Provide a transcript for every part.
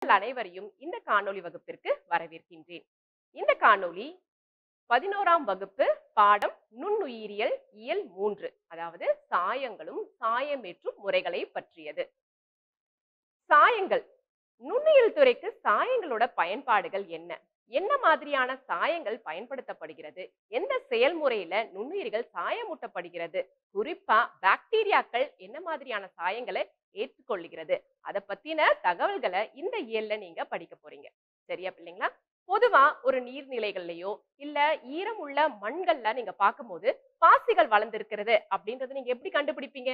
உங்கள் அனைவரையும் இந்த காணொளி வகுப்பிற்கு வரவேற்கின்றேன் இந்த காணொளி பதினோராம் வகுப்பு பாடம் நுண்ணுயிரியல் இயல் மூன்று அதாவது சாயங்களும் சாயமேற்றும் முறைகளை பற்றியது சாயங்கள் நுண்ணுயியல் துறைக்கு சாயங்களோட பயன்பாடுகள் என்ன என்ன மாதிரியான சாயங்கள் பயன்படுத்தப்படுகிறது எந்த செயல்முறையில நுண்ணுயிர்கள் சாயமூட்டப்படுகிறது குறிப்பா பாக்டீரியாக்கள் என்ன மாதிரியான சாயங்களை ஏற்றுக்கொள்கிறது அதை பத்தின தகவல்களை இந்த இயல்ல நீங்க படிக்க போறீங்க சரியா பிள்ளைங்களா பொதுவா ஒரு நீர்நிலைகள்லயோ இல்ல ஈரம் உள்ள மண்கள்ல நீங்க பார்க்கும்போது பாசிகள் வளர்ந்திருக்கிறது அப்படின்றத நீங்க எப்படி கண்டுபிடிப்பீங்க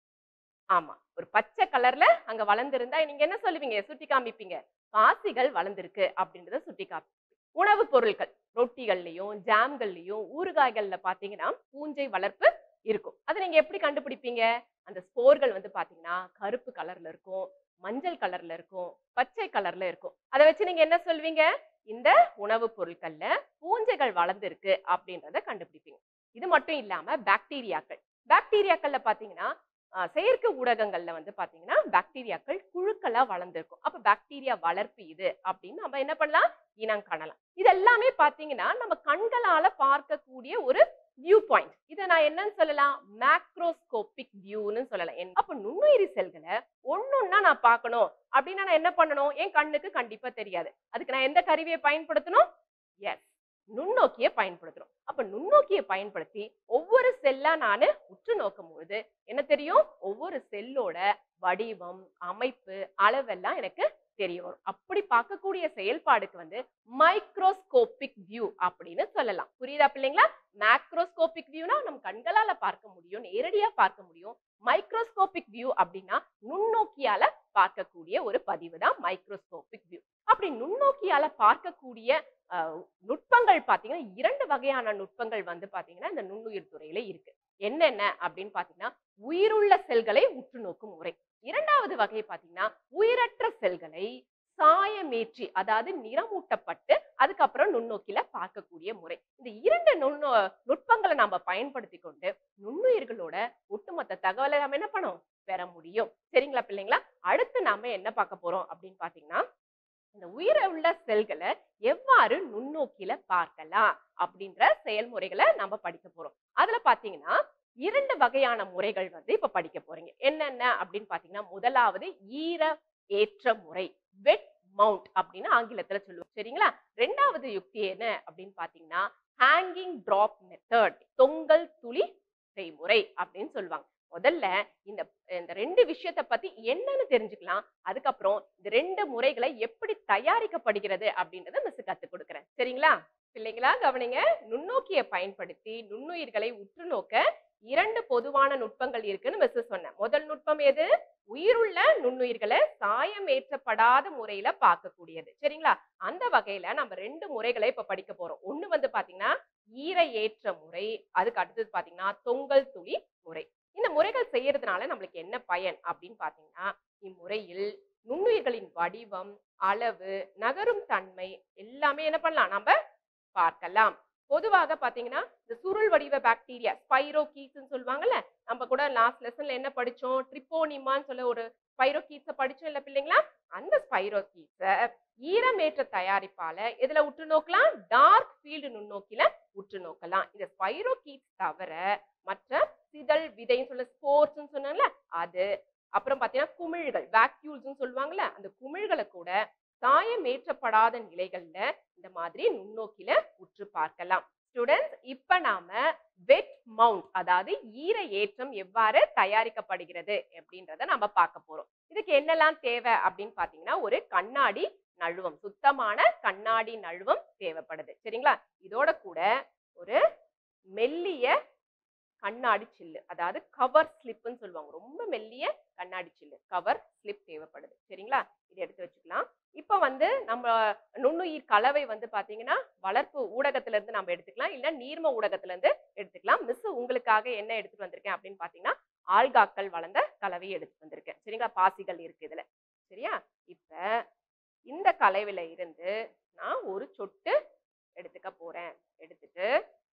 ஆமா ஒரு பச்சை கலர்ல அங்க வளர்ந்திருந்தா நீங்க என்ன சொல்லுவீங்க சுட்டி காமிப்பீங்க பாசிகள் வளர்ந்திருக்கு அப்படின்றத சுட்டி காமி உணவுப் பொருட்கள் ரொட்டிகள்லயும் ஜாம்கள்லயும் ஊறுகாய்கள்ல பாத்தீங்கன்னா பூஞ்சை வளர்ப்பு இருக்கும் அதை நீங்க எப்படி கண்டுபிடிப்பீங்க அந்த ஸ்போர்கள் வந்து பாத்தீங்கன்னா கருப்பு கலர்ல இருக்கும் மஞ்சள் கலர்ல இருக்கும் பச்சை கலர்ல இருக்கும் அதை வச்சு நீங்க என்ன சொல்வீங்க இந்த உணவுப் பொருட்கள்ல பூஞ்சைகள் வளர்ந்திருக்கு அப்படின்றத கண்டுபிடிப்பீங்க இது மட்டும் இல்லாம பாக்டீரியாக்கள் பாக்டீரியாக்கள்ல பாத்தீங்கன்னா ஆஹ் செயற்கை ஊடகங்கள்ல வந்து பாத்தீங்கன்னா பாக்டீரியாக்கள் குழுக்களா வளர்ந்துருக்கும் அப்ப பாக்டீரியா வளர்ப்பு இது அப்படின்னு நம்ம என்ன பண்ணலாம் இனம் காணலாம் இது எல்லாமே பாத்தீங்கன்னா நம்ம கண்களால பார்க்கக்கூடிய ஒரு வியூ பாயிண்ட் இதை நான் என்னன்னு சொல்லலாம் மேக்ரோஸ்கோபிக் வியூன்னு சொல்லலாம் என்- அப்ப நுண்ணுயிரி செல்களை ஒன்னொன்னா நான் பார்க்கணும் அப்படின்னா நான் என்ன பண்ணணும் என் கண்ணுக்கு கண்டிப்பா தெரியாது அதுக்கு நான் எந்த கருவியை பயன்படுத்தணும் எஸ் நுண்ணோக்கியை பயன்படுத்தணும் அப்ப நுண்ணோக்கியை பயன்படுத்தி ஒவ்வொரு செல்லா நான் உற்று நோக்கும் பொழுது என்ன தெரியும் ஒவ்வொரு செல்லோட வடிவம் அமைப்பு அளவெல்லாம் எனக்கு தெரிய வரும் அப்படி பார்க்கக்கூடிய செயல்பாடுக்கு வந்து மைக்ரோஸ்கோபிக் வியூ அப்படின்னு சொல்லலாம் புரியுதா பிள்ளைங்களா மேக்ரோஸ்கோபிக் வியூனா நம்ம கண்களால பார்க்க முடியும் நேரடியா பார்க்க முடியும் மைக்ரோஸ்கோபிக் வியூ அப்படின்னா நுண்ணோக்கியால பார்க்கக்கூடிய ஒரு பதிவு தான் மைக்ரோஸ்கோபிக் வியூ அப்படி நுண்ணோக்கியால பார்க்கக்கூடிய அஹ், நுட்பங்கள் பாத்தீங்கன்னா இரண்டு வகையான நுட்பங்கள் வந்து பாத்தீங்கன்னா இந்த நுண்ணுயிர் துறையில இருக்கு என்னென்ன அப்படின்னு பாத்தீங்கன்னா உயிருள்ள செல்களை உற்று நோக்கும் முறை இரண்டாவது வகை பாத்தீங்கன்னா உயிரற்ற செல்களை சாயமேற்றி அதாவது நிறமூட்டப்பட்டு அதுக்கப்புறம் நுண்ணோக்கில பார்க்கக்கூடிய முறை இந்த இரண்டு நுண்ணோ நுட்பங்களை நாம பயன்படுத்தி கொண்டு நுண்ணுயிர்களோட ஒட்டுமொத்த தகவலை நம்ம என்ன பண்ணோம் பெற முடியும் சரிங்களா பிள்ளைங்களா அடுத்து நாம என்ன பார்க்க போறோம் அப்படின்னு பாத்தீங்கன்னா இந்த உயிர உள்ள செல்களை எவ்வாறு நுண்ணோக்கில பார்க்கலாம் அப்படின்ற செயல்முறைகளை நம்ம படிக்க போறோம் அதுல பாத்தீங்கன்னா இரண்டு வகையான முறைகள் வந்து இப்ப படிக்க போறீங்க என்னென்ன அப்படின்னு பாத்தீங்கன்னா முதலாவது ஈர ஏற்ற முறை வெட் மவுண்ட் அப்படின்னு ஆங்கிலத்துல சொல்லுவோம் சரிங்களா ரெண்டாவது யுக்தி என்ன அப்படின்னு பாத்தீங்கன்னா ஹேங்கிங் டிராப் மெத்தட் தொங்கல் துளி செய்முறை அப்படின்னு சொல்லுவாங்க முதல்ல இந்த இந்த ரெண்டு விஷயத்தை பத்தி என்னன்னு தெரிஞ்சுக்கலாம் அதுக்கப்புறம் இந்த ரெண்டு முறைகளை எப்படி தயாரிக்கப்படுகிறது அப்படின்றத மிஸ் கத்துக் கொடுக்குறேன் சரிங்களா பிள்ளைங்களா கவனிங்க நுண்ணோக்கியை பயன்படுத்தி நுண்ணுயிர்களை உற்று நோக்க இரண்டு பொதுவான நுட்பங்கள் இருக்குன்னு மிஸ் சொன்னேன் முதல் நுட்பம் எது உயிருள்ள நுண்ணுயிர்களை சாயமேற்றப்படாத முறையில பார்க்கக்கூடியது சரிங்களா அந்த வகையில நம்ம ரெண்டு முறைகளை இப்ப படிக்க போறோம் ஒண்ணு வந்து பாத்தீங்கன்னா ஈர ஏற்ற முறை அதுக்கு அடுத்தது பாத்தீங்கன்னா தொங்கல் துளி முறை இந்த முறைகள் செய்யறதுனால நம்மளுக்கு என்ன பயன் அப்படின்னு பாத்தீங்கன்னா இம்முறையில் நுண்ணுயிர்களின் வடிவம் அளவு நகரும் தன்மை எல்லாமே என்ன பண்ணலாம் நம்ம பார்க்கலாம் பொதுவாக பாத்தீங்கன்னா இந்த சுருள் வடிவ பாக்டீரியா ஸ்பைரோகீஸ்ன்னு சொல்லுவாங்கல்ல நம்ம கூட லாஸ்ட் லெசன்ல என்ன படிச்சோம் ட்ரிப்போனிமான்னு சொல்ல ஒரு ஸ்பைரோகீஸை படிச்சோம் இல்ல பிள்ளைங்களா அந்த ஸ்பைரோகீஸை ஈரமேற்ற தயாரிப்பால எதுல உற்று நோக்கலாம் டார்க் ஃபீல்டு நுண்ணோக்கில உற்று நோக்கலாம் இந்த ஸ்பைரோகீஸ் தவிர மற்ற சிதல் விதைன்னு சொல்ல ஸ்போர்ட்ஸ்னு சொன்னாங்கல்ல அது அப்புறம் பாத்தீங்கன்னா குமிழ்கள் வேக்யூல்ஸ்னு சொல்லுவாங்கல்ல அந்த குமிழ்களை கூட சாயமேற்றப்படாத நிலைகள்ல இந்த மாதிரி நுண்ணோக்கில உற்று பார்க்கலாம் ஸ்டூடெண்ட்ஸ் இப்ப நாம வெட் மவுண்ட் அதாவது ஈர ஏற்றம் எவ்வாறு தயாரிக்கப்படுகிறது அப்படின்றத நம்ம பார்க்க போறோம் இதுக்கு என்னெல்லாம் தேவை அப்படின்னு பாத்தீங்கன்னா ஒரு கண்ணாடி நழுவம் சுத்தமான கண்ணாடி நழுவம் தேவைப்படுது சரிங்களா இதோட கூட ஒரு மெல்லிய கண்ணாடி சில்லு அதாவது கவர் ஸ்லிப்னு சொல்லுவாங்க ரொம்ப மெல்லிய கண்ணாடி சில்லு கவர் ஸ்லிப் தேவைப்படுது சரிங்களா இதை எடுத்து வச்சுக்கலாம் இப்போ வந்து நம்ம நுண்ணுயிர் கலவை வந்து பாத்தீங்கன்னா வளர்ப்பு ஊடகத்துல இருந்து நம்ம எடுத்துக்கலாம் இல்ல நீர்ம ஊடகத்துல இருந்து எடுத்துக்கலாம் மிஸ் உங்களுக்காக என்ன எடுத்துட்டு வந்திருக்கேன் அப்படின்னு பாத்தீங்கன்னா ஆல்காக்கள் வளர்ந்த கலவையை எடுத்துட்டு வந்திருக்கேன் சரிங்களா பாசிகள் இருக்கு இதுல சரியா இப்ப இந்த கலவையில இருந்து நான் ஒரு சொட்டு எடுத்துக்க போறேன் எடுத்துட்டு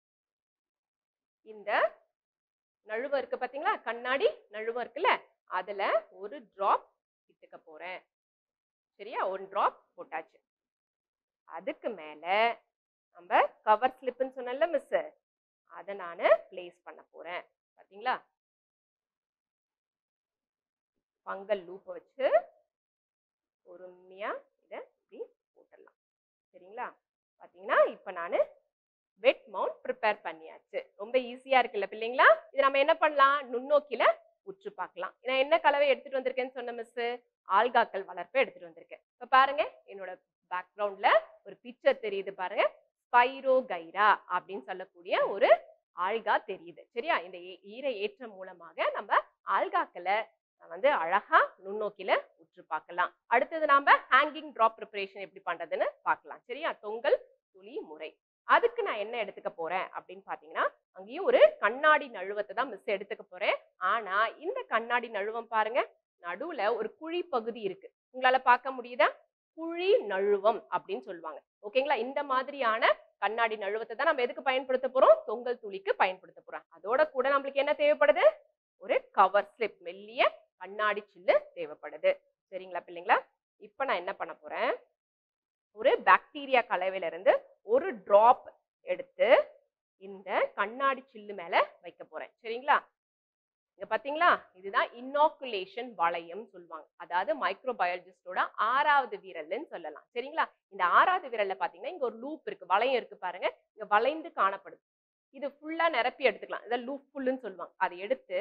இந்த நழுவம் இருக்கு பாத்தீங்களா கண்ணாடி நழுவம் இருக்குல்ல அதுல ஒரு டிராப் இட்டுக்க போறேன் சரியா ஒன் டிராப் போட்டாச்சு அதுக்கு மேல நம்ம கவர் ஸ்லிப்னு சொன்னல மிஸ் அதை நான் பிளேஸ் பண்ண போறேன் பாத்தீங்களா ஃபங்கல் லூப்பை வச்சு பொறுமையா இதை இப்படி போட்டுடலாம் சரிங்களா பாத்தீங்கன்னா இப்போ நான் வெட் மவுண்ட் ப்ரிப்பேர் பண்ணியாச்சு ரொம்ப ஈஸியா இருக்குல்ல பிள்ளைங்களா இது நம்ம என்ன பண்ணலாம் நுண்ணோக்கில உற்று பார்க்கலாம் நான் என்ன கலவை எடுத்துட்டு வந்திருக்கேன்னு சொன்ன மிஸ் ஆல்காக்கள் வளர்ப்பை எடுத்துட்டு வந்திருக்கேன் இப்போ பாருங்க என்னோட பேக்ரவுண்ட்ல ஒரு பிக்சர் தெரியுது பாருங்க ஸ்பைரோகைரா அப்படின்னு சொல்லக்கூடிய ஒரு ஆல்கா தெரியுது சரியா இந்த ஈ- ஈர ஏற்றம் மூலமாக நம்ம ஆல்காக்களை வந்து அழகா நுண்ணோக்கில உற்று பார்க்கலாம் அடுத்தது நாம ஹேங்கிங் டிராப் ப்ரிப்பரேஷன் எப்படி பண்றதுன்னு பார்க்கலாம் சரியா தொங்கல் துளி முறை அதுக்கு நான் என்ன எடுத்துக்க போறேன் அப்படின்னு பாத்தீங்கன்னா அங்கேயும் ஒரு கண்ணாடி நழுவத்தை தான் மிஸ் எடுத்துக்க போறேன் ஆனா இந்த கண்ணாடி நழுவம் பாருங்க நடுவுல ஒரு குழி பகுதி இருக்கு உங்களால பார்க்க முடியுதா குழி நழுவம் அப்படின்னு சொல்லுவாங்க ஓகேங்களா இந்த மாதிரியான கண்ணாடி நழுவத்தை தான் நம்ம எதுக்கு பயன்படுத்த போறோம் தொங்கல் துளிக்கு பயன்படுத்த போறோம் அதோட கூட நம்மளுக்கு என்ன தேவைப்படுது ஒரு கவர் ஸ்லிப் மெல்லிய கண்ணாடி சில்லு தேவைப்படுது சரிங்களா பிள்ளைங்களா இப்போ நான் என்ன பண்ண போறேன் ஒரு பாக்டீரியா கலவையில இருந்து ஒரு டிராப் எடுத்து இந்த கண்ணாடி சில்லு மேல வைக்க போறேன் சரிங்களா இங்க பாத்தீங்களா இதுதான் இன்னோகுலேஷன் வளையம் சொல்லுவாங்க அதாவது மைக்ரோபயாலஜிஸ்டோட ஆறாவது விரல்னு சொல்லலாம் சரிங்களா இந்த ஆறாவது விரல்ல பாத்தீங்கன்னா இங்க ஒரு லூப் இருக்கு வளையம் இருக்கு பாருங்க இங்க வளைந்து காணப்படுது இது ஃபுல்லா நிரப்பி எடுத்துக்கலாம் இதை லூப் ஃபுல்லுன்னு சொல்லுவாங்க அதை எடுத்து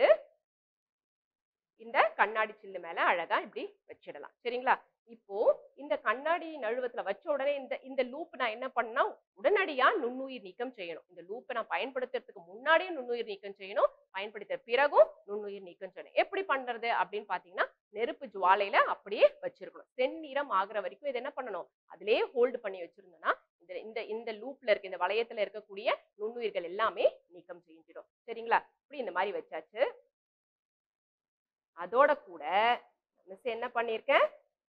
இந்த கண்ணாடி சில்லு மேல அழகா இப்படி வச்சிடலாம் சரிங்களா இப்போ இந்த கண்ணாடி நழுவத்துல வச்ச உடனே இந்த இந்த லூப் நான் என்ன பண்ணா உடனடியா நுண்ணுயிர் நீக்கம் செய்யணும் இந்த லூப்பை நான் பயன்படுத்துறதுக்கு முன்னாடியே நுண்ணுயிர் நீக்கம் செய்யணும் பயன்படுத்த பிறகும் நுண்ணுயிர் நீக்கம் செய்யணும் எப்படி பண்றது அப்படின்னு பாத்தீங்கன்னா நெருப்பு ஜுவாலையில அப்படியே வச்சிருக்கணும் செந்நிறம் ஆகுற வரைக்கும் இது என்ன பண்ணணும் அதிலேயே ஹோல்டு பண்ணி வச்சிருந்தோம்னா இந்த இந்த இந்த லூப்ல இருக்க இந்த வளையத்துல இருக்கக்கூடிய நுண்ணுயிர்கள் எல்லாமே நீக்கம் செஞ்சிடும் சரிங்களா இப்படி இந்த மாதிரி வச்சாச்சு அதோட கூட மிஸ் என்ன பண்ணியிருக்கேன்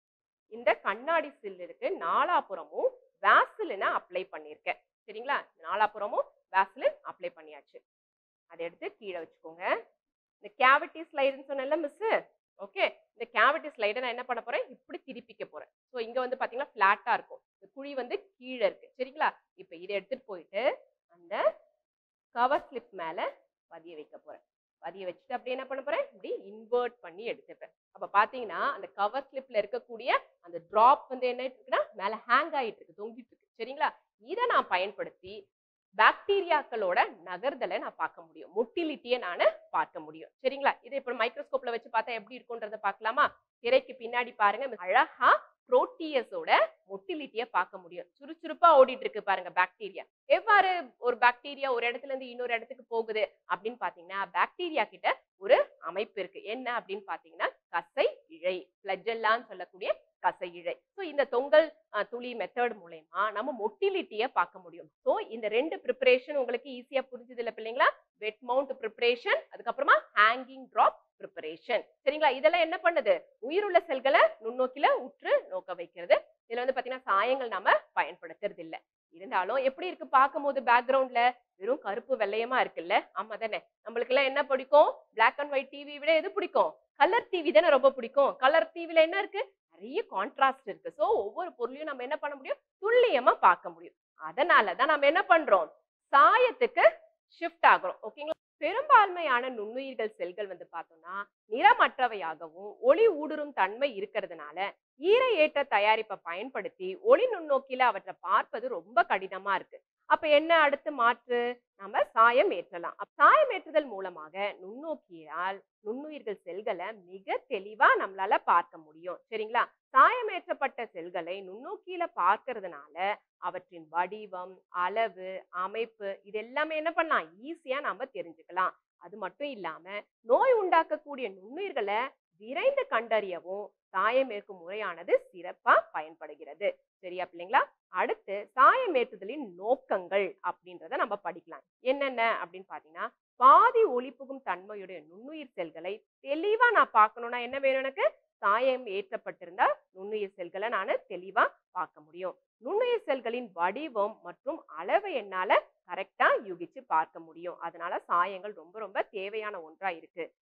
இந்த கண்ணாடி சில்லுக்கு நாலாபுறமும் வேஸ்லினை அப்ளை பண்ணியிருக்கேன் சரிங்களா நாலாபுறமும் வேஸ்லின் அப்ளை பண்ணியாச்சு அதை எடுத்து கீழே வச்சுக்கோங்க இந்த கேவிட்டி ஸ்லைடுன்னு சொன்னேன்ல மிஸ் ஓகே இந்த கேவிட்டி ஸ்லைடை நான் என்ன பண்ண போறேன் இப்படி திருப்பிக்க போறேன் ஸோ இங்க வந்து பாத்தீங்கன்னா ஃபிளாட்டா இருக்கும் இந்த குழி வந்து கீழே இருக்கு சரிங்களா இப்போ இதை எடுத்துட்டு போயிட்டு அந்த கவர் ஸ்லிப் மேல பதிய வைக்க போறேன் பதிய வச்சுட்டு அப்படியே என்ன பண்ண போறேன் இப்படி இன்வெர்ட் பண்ணி எடுத்துப்பேன் அப்ப பாத்தீங்கன்னா அந்த கவர் ஸ்லிப்ல இருக்கக்கூடிய அந்த டிராப் வந்து என்ன இருக்குன்னா மேல ஹேங் ஆயிட்டு இருக்கு தொங்கிட்டு இருக்கு சரிங்களா இதை நான் பயன்படுத்தி பாக்டீரியாக்களோட நகர்தலை நான் பார்க்க முடியும் மொட்டிலிட்டியை நான் பார்க்க முடியும் சரிங்களா இதை இப்போ மைக்ரோஸ்கோப்ல வச்சு பார்த்தா எப்படி இருக்குன்றத பார்க்கலாமா திரைக்கு பின்னாடி பாருங்க அழகா புரோட்டியஸோட மொட்டிலிட்டியை பார்க்க முடியும் சுறுசுறுப்பா ஓடிட்டு இருக்கு பாருங்க பாக்டீரியா எவ்வாறு ஒரு பாக்டீரியா ஒரு இடத்துல இருந்து இன்னொரு இடத்துக்கு போகுது அப்படின்னு பாத்தீங்கன்னா பாக்டீரியா கிட்ட ஒரு அமைப்பு இருக்கு என்ன அப்படின்னு பாத்தீங்கன்னா கசை இழை பிளஜெல்லான்னு சொல்லக்கூடிய கசை இழை ஸோ இந்த தொங்கல் அஹ், துளி மெத்தட் மூலயமா நம்ம மொட்டிலிட்டியை பார்க்க முடியும் ஸோ இந்த ரெண்டு ப்ரிப்பரேஷன் உங்களுக்கு ஈஸியா புரிஞ்சுது இல்ல பிள்ளைங்களா வெட் மவுண்ட் ப்ரிப்பரேஷன் அதுக்கப்புறமா ஹேங்கிங் ட்ராப் ப்ரிப்பரேஷன் சரிங்களா இதெல்லாம் என்ன பண்ணுது உயிருள்ள செல்களை நுண்ணோக்கில உற்று நோக்க வைக்கிறது இதுல வந்து பாத்தீங்கன்னா சாயங்கள் நாம பயன்படுத்துறது இல்ல இருந்தாலும் எப்படி இருக்கு பார்க்கும்போது பேக்ரவுண்ட்ல வெறும் கருப்பு வெள்ளையமா இருக்குல்ல ஆமா தானே நம்மளுக்கு எல்லாம் என்ன பிடிக்கும் பிளாக் அண்ட் ஒயிட் டிவி விட எது பிடிக்கும் கலர் டிவி தானே ரொம்ப பிடிக்கும் கலர் டிவில என்ன இருக்கு நிறைய கான்ட்ராஸ்ட் இருக்கு சோ ஒவ்வொரு பொருளையும் நம்ம என்ன பண்ண முடியும் துல்லியமா பார்க்க முடியும் அதனால தான் நம்ம என்ன பண்றோம் சாயத்துக்கு ஷிஃப்ட் ஆகுறோம் ஓகேங்களா பெரும்பான்மையான நுண்ணுயிர்கள் செல்கள் வந்து பார்த்தோம்னா நிறமற்றவையாகவும் ஒளி ஊடுருவும் தன்மை இருக்கிறதுனால ஈர ஏற்ற தயாரிப்பை பயன்படுத்தி ஒளி நுண்ணோக்கில அவற்றை பார்ப்பது ரொம்ப கடினமா இருக்கு அப்ப என்ன அடுத்து மாற்று நம்ம சாயம் ஏற்றலாம் அப்ப சாயம் ஏற்றுதல் மூலமாக நுண்ணோக்கியால் நுண்ணுயிர்கள் செல்களை மிக தெளிவா நம்மளால பார்க்க முடியும் சரிங்களா சாயமேற்றப்பட்ட செல்களை நுண்ணோக்கியில பார்க்கறதுனால அவற்றின் வடிவம் அளவு அமைப்பு இது எல்லாமே என்ன பண்ணலாம் ஈஸியா நாம தெரிஞ்சுக்கலாம் அது மட்டும் இல்லாம நோய் உண்டாக்கக்கூடிய நுண்ணுயிர்களை விரைந்து கண்டறியவும் சாயமேற்கும் முறையானது சிறப்பா பயன்படுகிறது சரியா பிள்ளைங்களா அடுத்து சாயமேற்றுதலின் நோக்கங்கள் அப்படின்றத நம்ம படிக்கலாம் என்னென்ன அப்படின்னு பாத்தீங்கன்னா பாதி ஒளிப்புகும் தன்மையுடைய நுண்ணுயிர் செல்களை தெளிவா நான் பார்க்கணும்னா என்ன வேணும் எனக்கு சாயம் ஏற்றப்பட்டிருந்தா நுண்ணுயிர் செல்களை நான் தெளிவா பார்க்க முடியும் நுண்ணுயிர் செல்களின் வடிவம் மற்றும் அளவை என்னால கரெக்டா யூகிச்சு பார்க்க முடியும் அதனால சாயங்கள் ரொம்ப ரொம்ப தேவையான ஒன்றா இருக்கு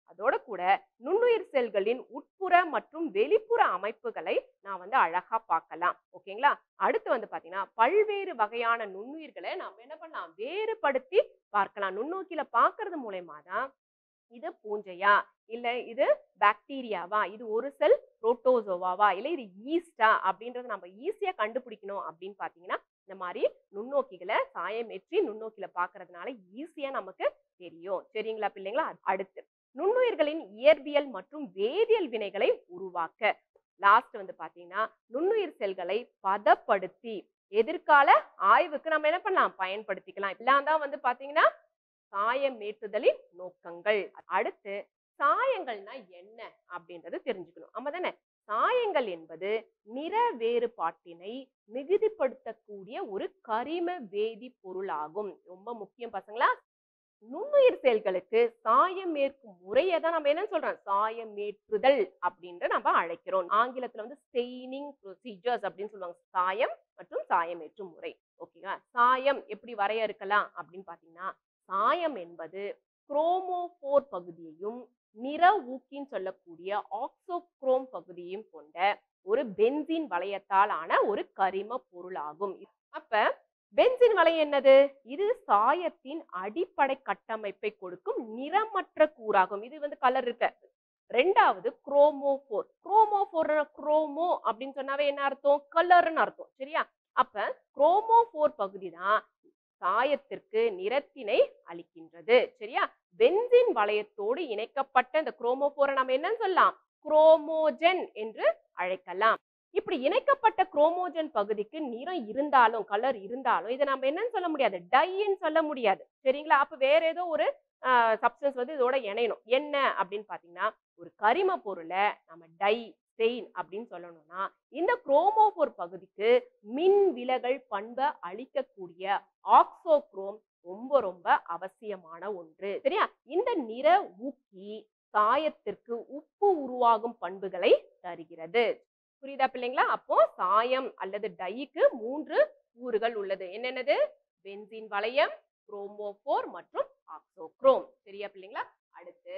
அதோட கூட நுண்ணுயிர் செல்களின் உட்புற மற்றும் வெளிப்புற அமைப்புகளை நான் வந்து அழகா பார்க்கலாம் ஓகேங்களா அடுத்து வந்து பாத்தீங்கன்னா பல்வேறு வகையான நுண்ணுயிர்களை நாம என்ன பண்ணலாம் வேறுபடுத்தி பார்க்கலாம் நுண்ணோக்கில பார்க்கறது மூலயமா தான் இது பூஞ்சையா இல்ல இது பாக்டீரியாவா இது ஒரு செல் புரோட்டோசோவாவா இல்ல இது ஈஸ்டா அப்படின்றத நம்ம ஈஸியா கண்டுபிடிக்கணும் அப்படின்னு பாத்தீங்கன்னா இந்த மாதிரி நுண்ணோக்கிகளை சாயமேற்றி நுண்ணோக்கில பார்க்கறதுனால ஈஸியா நமக்கு தெரியும் சரிங்களா பிள்ளைங்களா அடுத்து நுண்ணுயிர்களின் இயற்பியல் மற்றும் வேதியியல் வினைகளை உருவாக்க லாஸ்ட் வந்து பாத்தீங்கன்னா நுண்ணுயிர் செல்களை பதப்படுத்தி எதிர்கால ஆய்வுக்கு நம்ம என்ன பண்ணலாம் பயன்படுத்திக்கலாம் எல்லாம் தான் வந்து பாத்தீங்கன்னா சாயமேற்றுதலின் நோக்கங்கள் அடுத்து சாயங்கள்னா என்ன அப்படின்றது தெரிஞ்சுக்கணும் ஆமா தானே சாயங்கள் என்பது நிற வேறுபாட்டினை மிகுதிப்படுத்தக்கூடிய ஒரு கரிம வேதி பொருளாகும் ரொம்ப முக்கியம் பசங்களா நுண்ணுயிர் செல்களுக்கு சாயமேற்கும் முறையை தான் நம்ம என்ன சொல்றோம் சாயமேற்றுதல் அப்படின்ற நம்ம அழைக்கிறோம் ஆங்கிலத்துல வந்து ஸ்டெய்னிங் ப்ரொசீஜர்ஸ் அப்படின்னு சொல்லுவாங்க சாயம் மற்றும் சாயமேற்றும் முறை ஓகேங்களா சாயம் எப்படி வரையறுக்கலாம் அப்படின்னு பாத்தீங்கன்னா சாயம் என்பது குரோமோபோர் பகுதியையும் நிற ஊக்கின்னு சொல்லக்கூடிய ஆக்சோக்ரோம் பகுதியையும் கொண்ட ஒரு பென்சின் வளையத்தால் ஆன ஒரு கரிம பொருளாகும் அப்ப பென்சின் வளையம் என்னது இது சாயத்தின் அடிப்படை கட்டமைப்பை கொடுக்கும் நிறமற்ற கூறாகும் இது வந்து கலர் இருக்க ரெண்டாவது குரோமோபோர் குரோமோபோர் குரோமோ அப்படின்னு சொன்னாவே என்ன அர்த்தம் கலர்னு அர்த்தம் சரியா அப்ப குரோமோபோர் பகுதி தான் சாயத்திற்கு நிறத்தினை அளிக்கின்றது சரியா பென்சின் வளையத்தோடு இணைக்கப்பட்ட இந்த குரோமோபோரை நம்ம என்னன்னு சொல்லலாம் குரோமோஜன் என்று அழைக்கலாம் இப்படி இணைக்கப்பட்ட குரோமோஜன் பகுதிக்கு நிறம் இருந்தாலும் கலர் இருந்தாலும் இதை நம்ம என்னன்னு சொல்ல முடியாது டைன்னு சொல்ல முடியாது சரிங்களா அப்ப வேற ஏதோ ஒரு சப்ஸ்டன்ஸ் வந்து இதோட இணையணும் என்ன அப்படின்னு பாத்தீங்கன்னா ஒரு கரிம பொருளை நம்ம டை ஸ்டெயின் அப்படின்னு சொல்லணும்னா இந்த குரோமோபோர் பகுதிக்கு மின் விலகல் பண்பை அளிக்கக்கூடிய ஆக்சோக்ரோம் ரொம்ப ரொம்ப அவசியமான ஒன்று சரியா இந்த நிற ஊக்கி சாயத்திற்கு உப்பு உருவாகும் பண்புகளை தருகிறது புரியுதா பிள்ளைங்களா அப்போ சாயம் அல்லது டைக்கு மூன்று கூறுகள் உள்ளது என்னென்னது பென்சின் வளையம் குரோமோபோர் மற்றும் ஆக்சோக்ரோம் சரியா பிள்ளைங்களா அடுத்து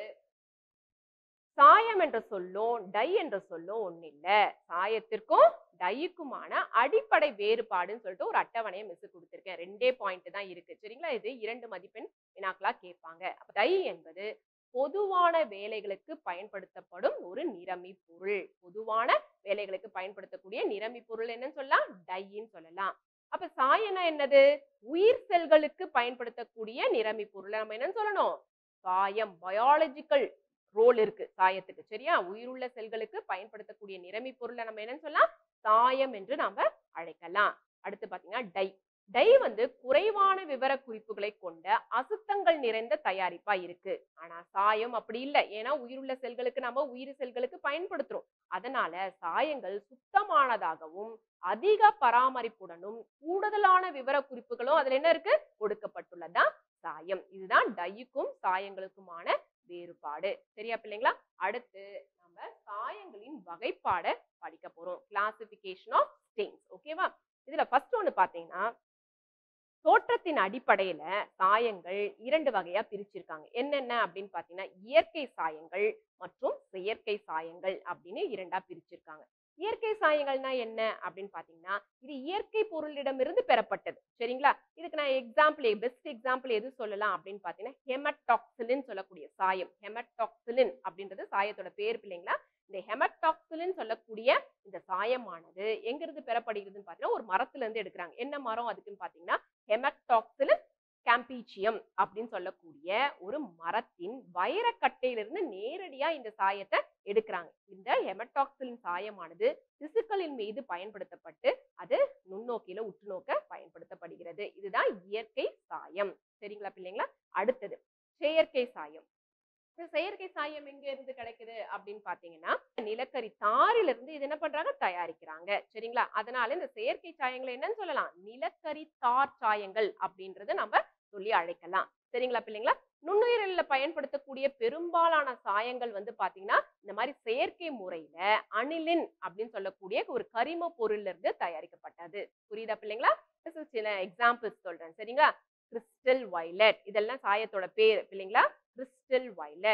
சாயம் என்ற சொல்லும் டை என்ற சொல்லும் ஒண்ணு இல்ல சாயத்திற்கும் டைக்குமான அடிப்படை வேறுபாடுன்னு சொல்லிட்டு ஒரு அட்டவணையை மிஸ் கொடுத்திருக்கேன் ரெண்டே பாயிண்ட் தான் இருக்கு சரிங்களா இது இரண்டு மதிப்பெண் வினாக்களா கேட்பாங்க அப்ப டை என்பது பொதுவான வேலைகளுக்கு பயன்படுத்தப்படும் ஒரு நிறமி பொருள் பொதுவான வேலைகளுக்கு பயன்படுத்தக்கூடிய நிறமி பொருள் என்னன்னு சொல்லலாம் டைன்னு சொல்லலாம் அப்ப சாயனா என்னது உயிர் செல்களுக்கு பயன்படுத்தக்கூடிய நிறமி பொருள் நம்ம என்னன்னு சொல்லணும் சாயம் பயாலஜிக்கல் ரோல் இருக்கு சாயத்துக்கு சரியா உயிருள்ள செல்களுக்கு பயன்படுத்தக்கூடிய நிறமி பொருளை நம்ம என்னன்னு சொல்லலாம் சாயம் என்று நாம அழைக்கலாம் அடுத்து பாத்தீங்கன்னா டை டை வந்து குறைவான விவர குறிப்புகளை கொண்ட அசுத்தங்கள் நிறைந்த தயாரிப்பா இருக்கு ஆனா சாயம் அப்படி இல்லை ஏன்னா உயிருள்ள செல்களுக்கு நம்ம உயிர் செல்களுக்கு பயன்படுத்துறோம் அதனால சாயங்கள் சுத்தமானதாகவும் அதிக பராமரிப்புடனும் கூடுதலான விவர குறிப்புகளும் அதுல என்ன இருக்கு கொடுக்கப்பட்டுள்ளதுதான் சாயம் இதுதான் டையுக்கும் சாயங்களுக்குமான வேறுபாடு சரியா பிள்ளைங்களா அடுத்து நம்ம சாயங்களின் வகைப்பாடை படிக்க போறோம் கிளாசிபிகேஷன் ஆஃப் ஸ்டெயின்ஸ் ஓகேவா இதுல ஃபர்ஸ்ட் ஒன்னு பாத்தீங்கன்னா தோற்றத்தின் அடிப்படையில சாயங்கள் இரண்டு வகையா பிரிச்சிருக்காங்க என்னென்ன அப்படின்னு பாத்தீங்கன்னா இயற்கை சாயங்கள் மற்றும் செயற்கை சாயங்கள் அப்படின்னு இரண்டா பிரிச்சிருக்காங்க இயற்கை சாயங்கள்னா என்ன அப்படின்னு பாத்தீங்கன்னா இது இயற்கை பொருளிடமிருந்து பெறப்பட்டது சரிங்களா இதுக்கு நான் எக்ஸாம்பிள் பெஸ்ட் எக்ஸாம்பிள் எது சொல்லலாம் அப்படின்னு பாத்தீங்கன்னா ஹெமட்டாக்சிலின் சொல்லக்கூடிய சாயம் ஹெமட்டாக்சிலின் அப்படின்றது சாயத்தோட பேர் பிள்ளைங்களா இந்த ஹெமட்டாக்சிலின் சொல்லக்கூடிய இந்த சாயமானது எங்கிருந்து பெறப்படுகிறதுன்னு பாத்தீங்கன்னா ஒரு மரத்துல இருந்து எடுக்கிறாங்க என்ன மரம் அதுக்குன்னு பாத்தீங்கன்னா ஹெமட்டாக்சிலின் கேம்பீச்சியம் அப்படின்னு சொல்லக்கூடிய ஒரு மரத்தின் வைரக்கட்டையிலிருந்து நேரடியா இந்த சாயத்தை எடுக்கிறாங்க இந்த ஹெமட்டாக்சிலின் சாயமானது திசுக்களின் மீது பயன்படுத்தப்பட்டு அது நுண்ணோக்கில உற்றுநோக்க பயன்படுத்தப்படுகிறது இதுதான் இயற்கை சாயம் சரிங்களா பிள்ளைங்களா அடுத்தது செயற்கை சாயம் இந்த செயற்கை சாயம் எங்க இருந்து கிடைக்குது அப்படின்னு பாத்தீங்கன்னா நிலக்கரி தாரில இருந்து இது என்ன பண்றாங்க தயாரிக்கிறாங்க சரிங்களா அதனால இந்த செயற்கை சாயங்களை என்னன்னு சொல்லலாம் நிலக்கரி தார் சாயங்கள் அப்படின்றத நம்ம சொல்லி அழைக்கலாம் சரிங்களா பிள்ளைங்களா நுண்ணுயிரில பயன்படுத்தக்கூடிய பெரும்பாலான சாயங்கள் வந்து பாத்தீங்கன்னா இந்த மாதிரி செயற்கை முறையில அனிலின் அப்படின்னு சொல்லக்கூடிய ஒரு கரிம பொருள்ல இருந்து தயாரிக்கப்பட்டது புரியுதா பிள்ளைங்களா This is சில எக்ஸாம்பிள்ஸ் சொல்றேன் சரிங்களா கிறிஸ்டல் வைலட் இதெல்லாம் சாயத்தோட பேர் பிள்ளைங்களா கிறிஸ்டல் வைலட்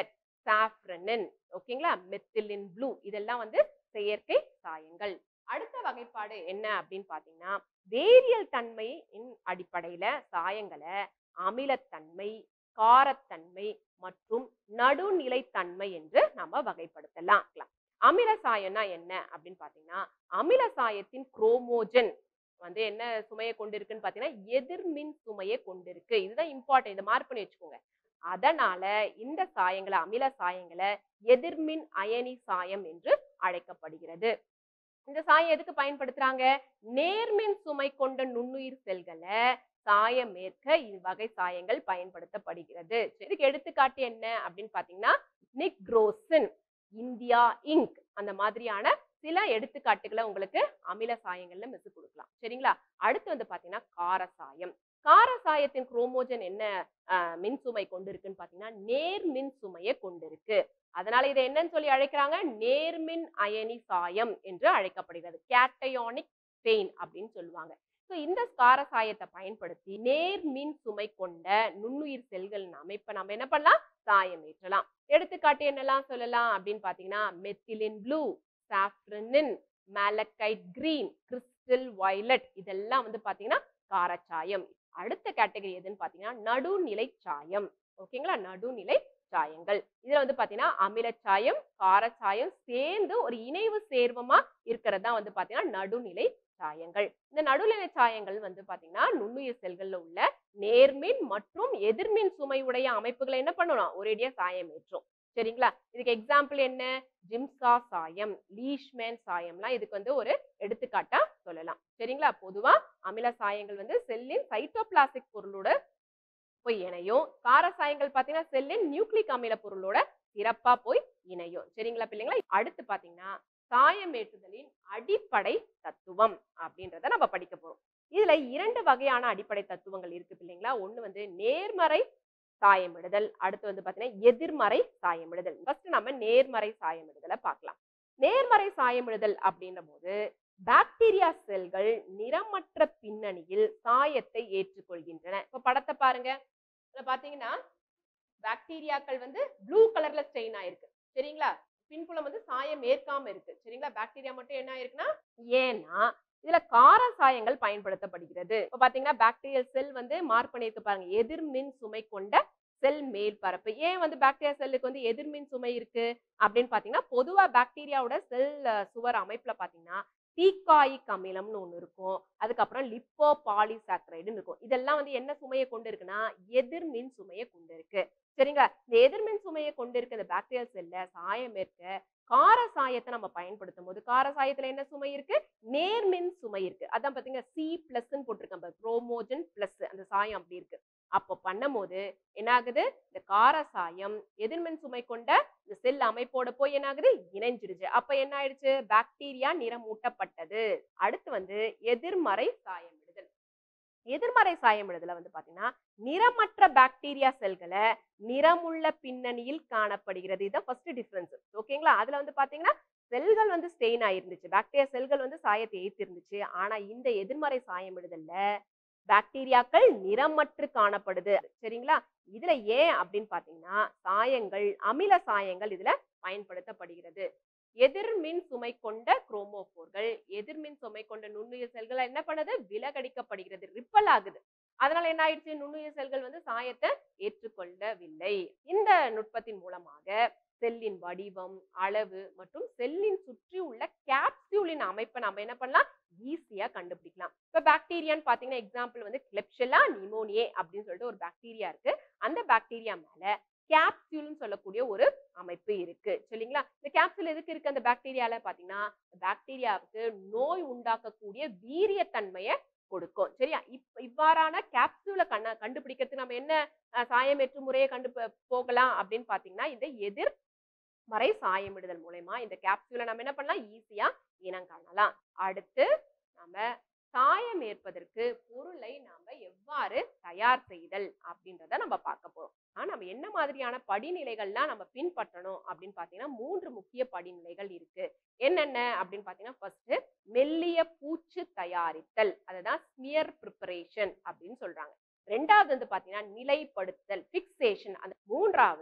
சாஃப்ரனின் ஓகேங்களா மெத்திலின் ப்ளூ இதெல்லாம் வந்து செயற்கை சாயங்கள் அடுத்த வகைப்பாடு என்ன அப்படின்னு பாத்தீங்கன்னா வேதியியல் தன்மையின் அடிப்படையில சாயங்களை அமிலத்தன்மை காரத்தன்மை மற்றும் நடுநிலைத்தன்மை என்று நம்ம வகைப்படுத்தலாம் அமில சாயம்னா என்ன அப்படின்னு பாத்தீங்கன்னா அமில சாயத்தின் குரோமோஜன் வந்து என்ன சுமையை கொண்டிருக்குன்னு பாத்தீங்கன்னா எதிர்மின் சுமையை கொண்டிருக்கு இதுதான் இம்பார்ட்டன்ட் இதை மார்க் பண்ணி வச்சுக்கோங்க அதனால இந்த சாயங்களை அமில சாயங்களை எதிர்மின் அயனி சாயம் என்று அழைக்கப்படுகிறது இந்த சாயம் எதுக்கு பயன்படுத்துறாங்க நேர்மின் சுமை கொண்ட நுண்ணுயிர் செல்களை சாயமேற்க இவ்வகை சாயங்கள் பயன்படுத்தப்படுகிறது சரி, இதுக்கு எடுத்துக்காட்டு என்ன அப்படின்னு பாத்தீங்கன்னா நிக்ரோசின் இந்தியா இங்க் அந்த மாதிரியான சில எடுத்துக்காட்டுகளை உங்களுக்கு அமில சாயங்கள்ல மிஸ் கொடுக்கலாம் சரிங்களா அடுத்து வந்து பாத்தீங்கன்னா காரசாயம் காரசாயத்தின் குரோமோஜன் என்ன ஆஹ், மின்சுமை கொண்டிருக்குன்னு பாத்தீங்கன்னா நேர்மின் சுமையை கொண்டிருக்கு அதனால இதை என்னன்னு சொல்லி அழைக்கிறாங்க நேர்மின் அயனி சாயம் என்று அழைக்கப்படுகிறது கேட்டயோனிக் செயின் அப்படின்னு சொல்லுவாங்க ஸோ இந்த காரசாயத்தை பயன்படுத்தி நேர்மின் சுமை கொண்ட நுண்ணுயிர் செல்களின் அமைப்பை நம்ம என்ன பண்ணலாம் சாயம் ஏற்றலாம் எடுத்துக்காட்டு என்னெல்லாம் சொல்லலாம் அப்படின்னு பாத்தீங்கன்னா methylene blue safranin malachite green crystal violet இதெல்லாம் வந்து பாத்தீங்கன்னா காரச்சாயம் அடுத்த கேட்டகரி எதுன்னு பாத்தீங்கன்னா நடுநிலை சாயம் ஓகேங்களா நடுநிலை சாயங்கள் இதுல வந்து பாத்தீங்கன்னா அமிலச்சாயம் காரச்சாயம் சேர்ந்து ஒரு இணைவு சேர்வமா இருக்கிறது தான் வந்து பாத்தீங்கன்னா நடுநிலை சாயங்கள் இந்த நடுநிலை சாயங்கள் வந்து பாத்தீங்கன்னா நுண்ணுயிர் செல்கள்ல உள்ள நேர்மின் மற்றும் எதிர்மின் சுமை உடைய அமைப்புகளை என்ன பண்ணணும் ஒரேடியா சாயம் ஏற்றும் சரிங்களா இதுக்கு எக்ஸாம்பிள் என்ன ஜிம்சா சாயம் லீஷ்மேன் சாயம்லாம் இதுக்கு வந்து ஒரு எடுத்துக்காட்டா சொல்லலாம் சரிங்களா பொதுவா அமில சாயங்கள் வந்து செல்லின் சைட்டோபிளாஸ்டிக் பொருளோட போய் இணையும் கார சாயங்கள் பாத்தீங்கன்னா செல்லின் நியூக்ளிக் அமில பொருளோட சிறப்பா போய் இணையும் சரிங்களா பிள்ளைங்களா அடுத்து பாத்தீங்கன்னா சாயமேற்றுதலின் அடிப்படை தத்துவம் அப்படின்றத நம்ம படிக்க போறோம் இதுல இரண்டு வகையான அடிப்படை தத்துவங்கள் இருக்கு பிள்ளைங்களா ஒண்ணு வந்து நேர்மறை சாயமிடுதல் அடுத்து வந்து பாத்தீங்கன்னா எதிர்மறை சாயமிடுதல் ஃபர்ஸ்ட் நம்ம நேர்மறை சாயமிடுதலை பார்க்கலாம் நேர்மறை சாயமிடுதல் அப்படின்ற போது பாக்டீரியா செல்கள் நிறமற்ற பின்னணியில் சாயத்தை ஏற்றுக்கொள்கின்றன இப்ப படத்தை பாருங்க இதுல பாத்தீங்கன்னா பாக்டீரியாக்கள் வந்து ப்ளூ கலர்ல ஸ்டெயின் ஆயிருக்கு சரிங்களா பின்புலம் வந்து சாயம் ஏற்காம இருக்கு சரிங்களா பாக்டீரியா மட்டும் என்ன ஆயிருக்குன்னா ஏன்னா இதுல கார சாயங்கள் பயன்படுத்தப்படுகிறது இப்ப பாத்தீங்கன்னா பாக்டீரியல் செல் வந்து மார்க் பண்ணியிருக்கு பாருங்க எதிர்மின் சுமை கொண்ட செல் மேல் பரப்பு ஏன் வந்து பாக்டீரியா செல்லுக்கு வந்து எதிர்மின் சுமை இருக்கு அப்படின்னு பாத்தீங்கன்னா பொதுவா பாக்டீரியாவோட செல் சுவர் அமைப்புல பாத்தீங்கன்னா தீக்காயிக் அமிலம்னு ஒண்ணு இருக்கும் அதுக்கப்புறம் லிப்போ பாலிசாக்கரைடுன்னு இருக்கும் இதெல்லாம் வந்து என்ன சுமையை கொண்டு இருக்குன்னா எதிர்மின் சுமையை கொண்டு இருக்கு சரிங்களா இந்த எதிர்மின் சுமையை கொண்டு இருக்க இந்த பாக்டீரியல் செல்ல சாயம் ஏற்க கார சாயத்தை நம்ம பயன்படுத்தும் போது கார சாயத்துல என்ன சுமை இருக்கு நேர்மின் சுமை இருக்கு அதான் பாத்தீங்க சி பிளஸ்ன்னு போட்டிருக்கேன் குரோமோஜன் பிளஸ் அந்த சாயம் அப்படி இருக்கு அப்போ பண்ணும்போது என்ன ஆகுது இந்த கார சாயம் எதிர்மின் சுமை கொண்ட இந்த செல் அமைப்போட போய் என்ன ஆகுது இணைஞ்சிருச்சு அப்ப என்ன ஆயிடுச்சு பாக்டீரியா நிறமூட்டப்பட்டது அடுத்து வந்து எதிர்மறை சாயமிடுதல் எதிர்மறை சாயமிடுதல வந்து பாத்தீங்கன்னா நிறமற்ற பாக்டீரியா செல்களை நிறமுள்ள பின்னணியில் காணப்படுகிறது இதுதான் ஃபர்ஸ்ட் டிஃபரன்ஸ் ஓகேங்களா அதுல வந்து பாத்தீங்கன்னா செல்கள் வந்து ஸ்டெயின் ஆயிருந்துச்சு பாக்டீரியா செல்கள் வந்து சாயத்தை ஏத்திருந்துச்சு ஆனா இந்த எதிர்மறை சாயமிடுதல்ல பாக்டீரியாக்கள் நிறமற்று காணப்படுது சரிங்களா இதுல ஏன் அப்படின்னு பாத்தீங்கன்னா சாயங்கள் அமில சாயங்கள் இதுல பயன்படுத்தப்படுகிறது எதிர்மின் சுமை கொண்ட குரோமோபோர்கள் எதிர்மின் சுமை கொண்ட நுண்ணுயிர் செல்கள் என்ன பண்ணுது விலகடிக்கப்படுகிறது ரிப்பல் ஆகுது அதனால என்ன ஆயிடுச்சு நுண்ணுயிர் செல்கள் வந்து சாயத்தை ஏற்றுக்கொள்ளவில்லை இந்த நுட்பத்தின் மூலமாக செல்லின் வடிவம் அளவு மற்றும் செல்லின் சுற்றி உள்ள கேப்சியூலின் அமைப்பை நம்ம என்ன பண்ணலாம் ஈஸியா கண்டுபிடிக்கலாம் இப்ப பாக்டீரியான்னு பாத்தீங்கன்னா எக்ஸாம்பிள் வந்து கிளெப்ஷெல்லா நிமோனியே அப்படின்னு சொல்லிட்டு ஒரு பாக்டீரியா இருக்கு அந்த பாக்டீரியா மேல கேப்சியூல்னு சொல்லக்கூடிய ஒரு அமைப்பு இருக்கு சரிங்களா இந்த கேப்சூல் எதுக்கு இருக்கு அந்த பாக்டீரியால பாத்தீங்கன்னா பாக்டீரியாவுக்கு நோய் உண்டாக்கக்கூடிய வீரியத்தன்மையை கொடுக்கும் சரியா இப் இவ்வாறான கேப்சூலை கண்ண கண்டுபிடிக்கிறதுக்கு நம்ம என்ன அஹ், சாயமேற்று முறையை கண்டு ப- போகலாம் அப்படின்னு பாத்தீங்கன்னா இந்த எதிர் மறை சாயமிடுதல் மூலயமா இந்த கேப்சூலை நம்ம என்ன பண்ணலாம் ஈஸியா இனம் காணலாம் அடுத்து நம்ம சாயம் ஏற்பதற்கு பொருளை நாம எவ்வாறு தயார் செய்தல் அப்படின்றத நம்ம பார்க்க போறோம் ஆனா நம்ம என்ன மாதிரியான படிநிலைகள்லாம் நம்ம பின்பற்றணும் அப்படின்னு பாத்தீங்கன்னா மூன்று முக்கிய படிநிலைகள் இருக்கு என்னென்ன அப்படின்னு பாத்தீங்கன்னா ஃபர்ஸ்ட் மெல்லிய பூச்சு தயாரித்தல் அதுதான் ஸ்மியர் ப்ரிப்பரேஷன் அப்படின்னு சொல்றாங்க ரெண்டாவது வந்து பாத்தீங்கன்னா நிலைப்படுத்தல் ஃபிக்சேஷன் அந்த மூன்றாவது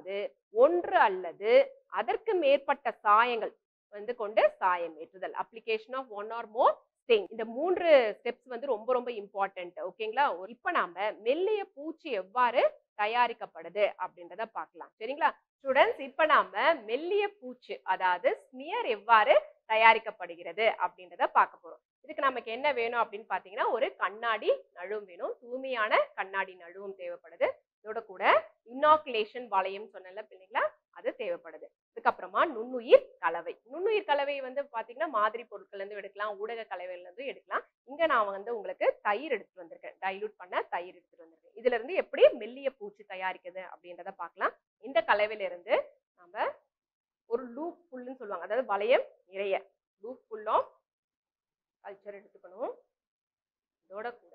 ஒன்று அல்லது அதற்கு மேற்பட்ட சாயங்கள் வந்து கொண்டு சாயம் ஏற்றுதல் application of one or more stain இந்த மூன்று ஸ்டெப்ஸ் வந்து ரொம்ப ரொம்ப இம்பார்ட்டன்ட் ஓகேங்களா இப்போ நாம மெல்லிய பூச்சி எவ்வாறு தயாரிக்கப்படுது அப்படின்றத பார்க்கலாம் சரிங்களா ஸ்டூடெண்ட்ஸ் இப்போ நாம மெல்லிய பூச்சு அதாவது ஸ்மியர் எவ்வாறு தயாரிக்கப்படுகிறது அப்படின்றத பார்க்க போறோம் இதுக்கு நமக்கு என்ன வேணும் அப்படின்னு பார்த்தீங்கன்னா ஒரு கண்ணாடி நழுவும் வேணும் தூய்மையான கண்ணாடி நழுவும் தேவைப்படுது இதோட கூட இன்னாக்குலேஷன் வளையம் சொன்னல பிள்ளைங்களா அது தேவைப்படுது அதுக்கப்புறமா நுண்ணுயிர் கலவை நுண்ணுயிர் கலவை வந்து பாத்தீங்கன்னா மாதிரி பொருட்கள்ல இருந்து எடுக்கலாம் ஊடக கலவையில இருந்து எடுக்கலாம் இங்க நான் வந்து உங்களுக்கு தயிர் எடுத்துட்டு வந்திருக்கேன் டைலூட் பண்ண தயிர் எடுத்துட்டு வந்திருக்கேன் இதுல இருந்து எப்படி மெல்லிய பூச்சி தயாரிக்குது அப்படின்றத பார்க்கலாம் இந்த கலவையில இருந்து நம்ம ஒரு லூப் புல்லுன்னு சொல்லுவாங்க அதாவது வளையம் நிறைய லூப் ஃபுல் ஆஃப் கல்ச்சர் எடுத்துக்கணும் இதோட கூட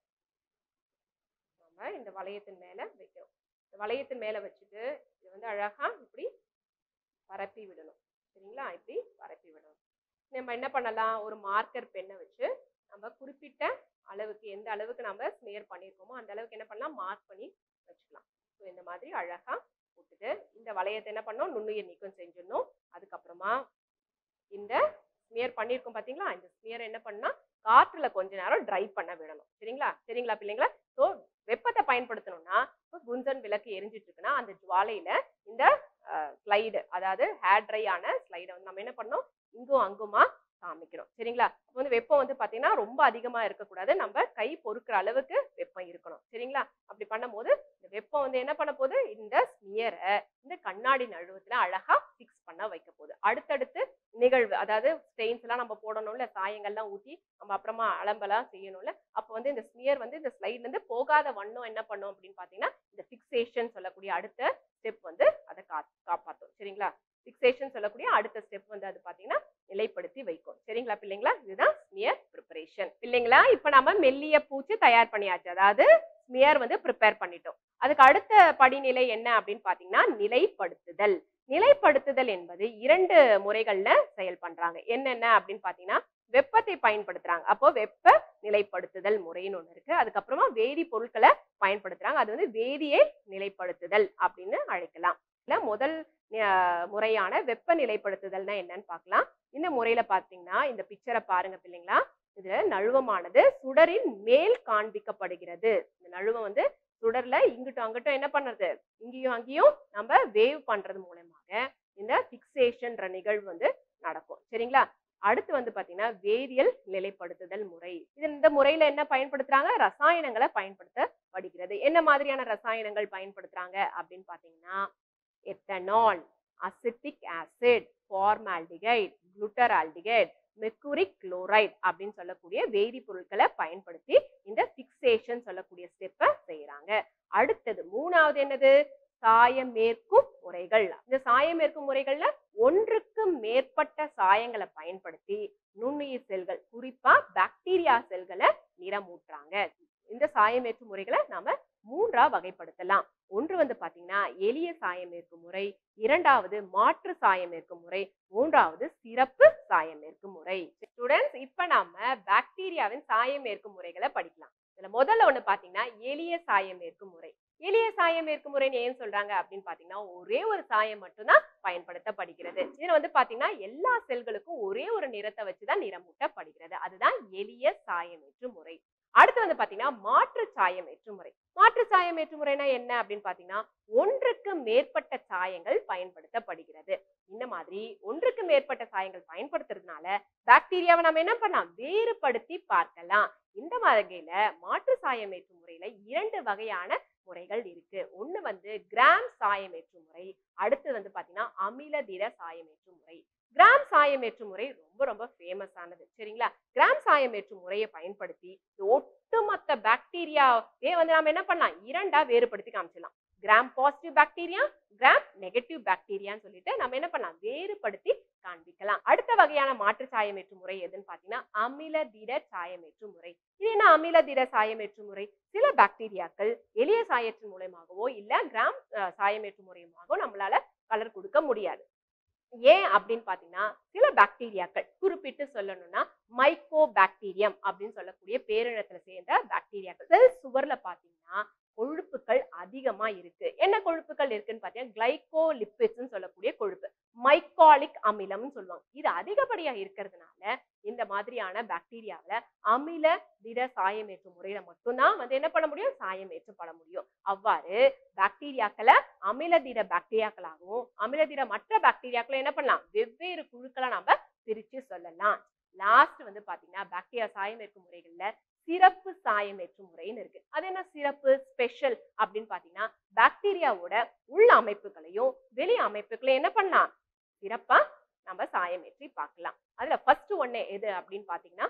நம்ம இந்த வளையத்தின் மேல வைக்கிறோம் இந்த வளையத்தின் மேல வச்சுட்டு இது வந்து அழகா இப்படி பரப்பி விடணும் சரிங்களா இப்படி பரப்பி விடணும் நம்ம என்ன பண்ணலாம் ஒரு மார்க்கர் பெண்ணை வச்சு நம்ம குறிப்பிட்ட அளவுக்கு எந்த அளவுக்கு நம்ம ஸ்மியர் பண்ணியிருக்கோமோ அந்த அளவுக்கு என்ன பண்ணலாம் மார்க் பண்ணி வச்சுக்கலாம் ஸோ இந்த மாதிரி அழகா போட்டுட்டு இந்த வளையத்தை என்ன பண்ணோம் நுண்ணுயிர் நீக்கம் செஞ்சிடணும் அதுக்கப்புறமா இந்த ஸ்மியர் பண்ணியிருக்கோம் பார்த்தீங்களா இந்த ஸ்மியர் என்ன பண்ணா காற்றுல கொஞ்ச நேரம் ட்ரை பண்ண விடணும் சரிங்களா சரிங்களா பிள்ளைங்களா ஸோ வெப்பத்தை பயன்படுத்தணும்னா இப்போ குஞ்சன் விளக்கு எரிஞ்சிட்டு இருக்குன்னா அந்த ஜுவாலையில இந்த ஸ்லைடு அதாவது ஹேர் ட்ரை ஆன ஸ்லைடை வந்து நம்ம என்ன பண்ணோம் இங்கும் அங்குமா காமிக்கிறோம் சரிங்களா இப்போ வந்து வெப்பம் வந்து பார்த்தீங்கன்னா ரொம்ப அதிகமாக இருக்கக்கூடாது நம்ம கை பொறுக்கிற அளவுக்கு வெப்பம் இருக்கணும் சரிங்களா அப்படி பண்ணும்போது இந்த வெப்பம் வந்து என்ன பண்ண போகுது இந்த ஸ்மியரை இந்த கண்ணாடி நழுவத்துல அழகா ஃபிக்ஸ் பண்ண வைக்க போகுது அடுத்தடுத்து நிகழ்வு அதாவது ஸ்டெயின்ஸ் எல்லாம் நம்ம போடணும்ல சாயங்கள்லாம் ஊற்றி நம்ம அப்புறமா அலம்பெல்லாம் செய்யணும்ல அப்போ வந்து இந்த ஸ்மியர் வந்து இந்த ஸ்லைட்ல இருந்து போகாத வண்ணம் என்ன பண்ணும் அப்படின்னு பார்த்தீங்கன்னா இந்த ஃபிக்சேஷன் சொல்லக்கூடிய அடுத்த ஸ்டெப் வந்து அதை கா காப்பாற்றும் சரிங்களா ஃபிக்சேஷன் சொல்லக்கூடிய அடுத்த ஸ்டெப் வந்து அது பார்த்தீங்கன்னா நிலைப்படுத்தி வைக்கும் சரிங்களா பிள்ளைங்களா இதுதான் ஸ்மியர் ப்ரிப்பரேஷன் பிள்ளைங்களா இப்போ நம்ம மெல்லிய பூச்சி தயார் பண்ணியாச்சு அதாவது ஸ்மியர் வந்து ப்ரிப்பேர் பண்ணிட்டோம் அதுக்கு அடுத்த படிநிலை என்ன அப்படின்னு பார்த்தீங்கன்னா நிலைப்படுத்துதல் நிலைப்படுத்துதல் என்பது இரண்டு முறைகள்ல செயல் பண்றாங்க என்னென்ன அப்படின்னு பார்த்தீங்கன்னா வெப்பத்தை பயன்படுத்துறாங்க அப்போ வெப்ப நிலைப்படுத்துதல் முறைன்னு ஒன்று இருக்கு அதுக்கப்புறமா வேதி பொருட்களை பயன்படுத்துறாங்க அது வந்து வேதியை நிலைப்படுத்துதல் அப்படின்னு அழைக்கலாம் இல்ல முதல் அஹ், முறையான வெப்ப நிலைப்படுத்துதல்னா என்னன்னு பார்க்கலாம் இந்த முறையில பார்த்தீங்கன்னா இந்த பிக்சரை பாருங்க பிள்ளைங்களா இதுல நழுவமானது சுடரின் மேல் காண்பிக்கப்படுகிறது இந்த நழுவம் வந்து சுடர்ல இங்கிட்டும் அங்கிட்டும் என்ன பண்றது இங்கேயும் அங்கேயும் நம்ம வேவ் பண்றது மூலமாக இந்த பிக்சேஷன்ற நிகழ்வு வந்து நடக்கும் சரிங்களா அடுத்து வந்து பாத்தீங்கன்னா வேதியியல் நிலைப்படுத்துதல் முறை இது இந்த முறையில என்ன பயன்படுத்துறாங்க ரசாயனங்களை பயன்படுத்தப்படுகிறது என்ன மாதிரியான ரசாயனங்கள் பயன்படுத்துறாங்க அப்படின்னு பாத்தீங்கன்னா ethanol acetic acid formaldehyde glutaraldehyde mercuric chloride அப்படின்னு சொல்லக்கூடிய வேதிப்பொருட்களை பயன்படுத்தி இந்த பிக்சேஷன் சொல்லக்கூடிய ஸ்டெப்பை செய்யறாங்க அடுத்தது மூணாவது என்னது சாயமேற்கும் முறைகள் இந்த சாயமேற்கும் முறைகள்ல ஒன்றுக்கு மேற்பட்ட சாயங்களை பயன்படுத்தி நுண்ணுயிர் செல்கள் குறிப்பா பாக்டீரியா செல்களை நிறமூட்டுறாங்க இந்த சாயமேற்று முறைகளை நாம மூன்றா வகைப்படுத்தலாம் ஒன்று வந்து பாத்தீங்கன்னா எளிய சாயமேற்கும் முறை இரண்டாவது மாற்று சாயமேற்கும் முறை மூன்றாவது சிறப்பு சாயமேற்கும் முறை ஸ்டூடெண்ட்ஸ் இப்ப நாம பாக்டீரியாவின் சாயமேற்கும் முறைகளை படிக்கலாம் இதுல முதல்ல ஒண்ணு பாத்தீங்கன்னா எளிய சாயமேற்கும் முறை எளிய சாயமேற்கும் முறைன்னு ஏன் சொல்றாங்க அப்படின்னு பாத்தீங்கன்னா ஒரே ஒரு சாயம் மட்டும்தான் பயன்படுத்தப்படுகிறது இதுல வந்து பாத்தீங்கன்னா எல்லா செல்களுக்கும் ஒரே ஒரு நிறத்தை வச்சுதான் நிறமூட்டப்படுகிறது அதுதான் எளிய சாயமேற்று முறை அடுத்து வந்து பாத்தீங்கன்னா மாற்று சாயமேற்று முறை மாற்று சாயமேற்று முறைனா என்ன அப்படின்னு பாத்தீங்கன்னா ஒன்றுக்கு மேற்பட்ட சாயங்கள் பயன்படுத்தப்படுகிறது இந்த மாதிரி ஒன்றுக்கு மேற்பட்ட சாயங்கள் பயன்படுத்துறதுனால பாக்டீரியாவை நம்ம என்ன பண்ணலாம் வேறுபடுத்தி பார்க்கலாம் இந்த வகையில மாற்று சாயமேற்று முறையில இரண்டு வகையான முறைகள் இருக்கு ஒண்ணு வந்து கிராம் சாயமேற்று முறை அடுத்து வந்து பாத்தீங்கன்னா அமிலதிர சாயமேற்று முறை கிராம் சாயமேற்று முறை ரொம்ப ரொம்ப ஃபேமஸ் ஆனது சரிங்களா கிராம் சாயமேற்று முறையை பயன்படுத்தி இந்த ஒட்டுமொத்த பாக்டீரியாவே வந்து நம்ம என்ன பண்ணலாம் இரண்டா வேறுபடுத்தி காமிச்சிடலாம் gram positive bacteria gram negative பாக்டீரியான்னு சொல்லிட்டு நம்ம என்ன பண்ணலாம் வேறுபடுத்தி காண்பிக்கலாம் அடுத்த வகையான மாற்று சாயமேற்று முறை எதுன்னு பாத்தீங்கன்னா அமிலதிர சாயமேற்று முறை இது என்ன அமிலதிர சாயமேற்று முறை சில பாக்டீரியாக்கள் எளிய சாயற்று மூலயமாகவோ இல்ல கிராம் அஹ், சாயமேற்று மூலயமாகவோ நம்மளால கலர் கொடுக்க முடியாது ஏன் அப்படின்னு பாத்தீங்கன்னா சில பாக்டீரியாக்கள் குறிப்பிட்டு சொல்லணும்னா மைக்கோ பாக்டீரியம் அப்படின்னு சொல்லக்கூடிய பேரினத்துல சேர்ந்த பாக்டீரியாக்கள் செல் சுவர்ல பாத்தீங்கன்னா கொழுப்புகள் அதிகமா இருக்கு என்ன கொழுப்புகள் கொழுப்புகள் இருக்குன்னு பார்த்தீங்கன்னா கிளைகோலிப்பிட்ஸ்னு சொல்லக்கூடிய கொழுப்பு மைக்காலிக் அமிலம்னு சொல்லுவாங்க இது அதிகப்படியா இருக்கிறதுனால இந்த மாதிரியான பாக்டீரியாவில அமில திட சாயமேற்று முறையில மட்டும்தான் வந்து என்ன பண்ண முடியும் சாயமேற்று பண்ண முடியும் அவ்வாறு பாக்டீரியாக்களை அமில திட பாக்டீரியாக்களாகவும் அமில திட மற்ற பாக்டீரியாக்களை என்ன பண்ணலாம் வெவ்வேறு குழுக்களா நாம பிரிச்சு சொல்லலாம் லாஸ்ட் வந்து பாத்தீங்கன்னா பாக்டீரியா சாயமேற்று முறைகள்ல சிறப்பு சாயமேற்று முறைன்னு இருக்கு அது என்ன சிறப்பு ஸ்பெஷல் அப்படின்னு பாத்தீங்கன்னா பாக்டீரியாவோட உள் அமைப்புகளையும் வெளி அமைப்புகளையும் என்ன பண்ணலாம் சிறப்பா நம்ம சாயமேற்றி பார்க்கலாம் அதுல ஃபர்ஸ்ட் ஒண்ணு எது அப்படின்னு பாத்தீங்கன்னா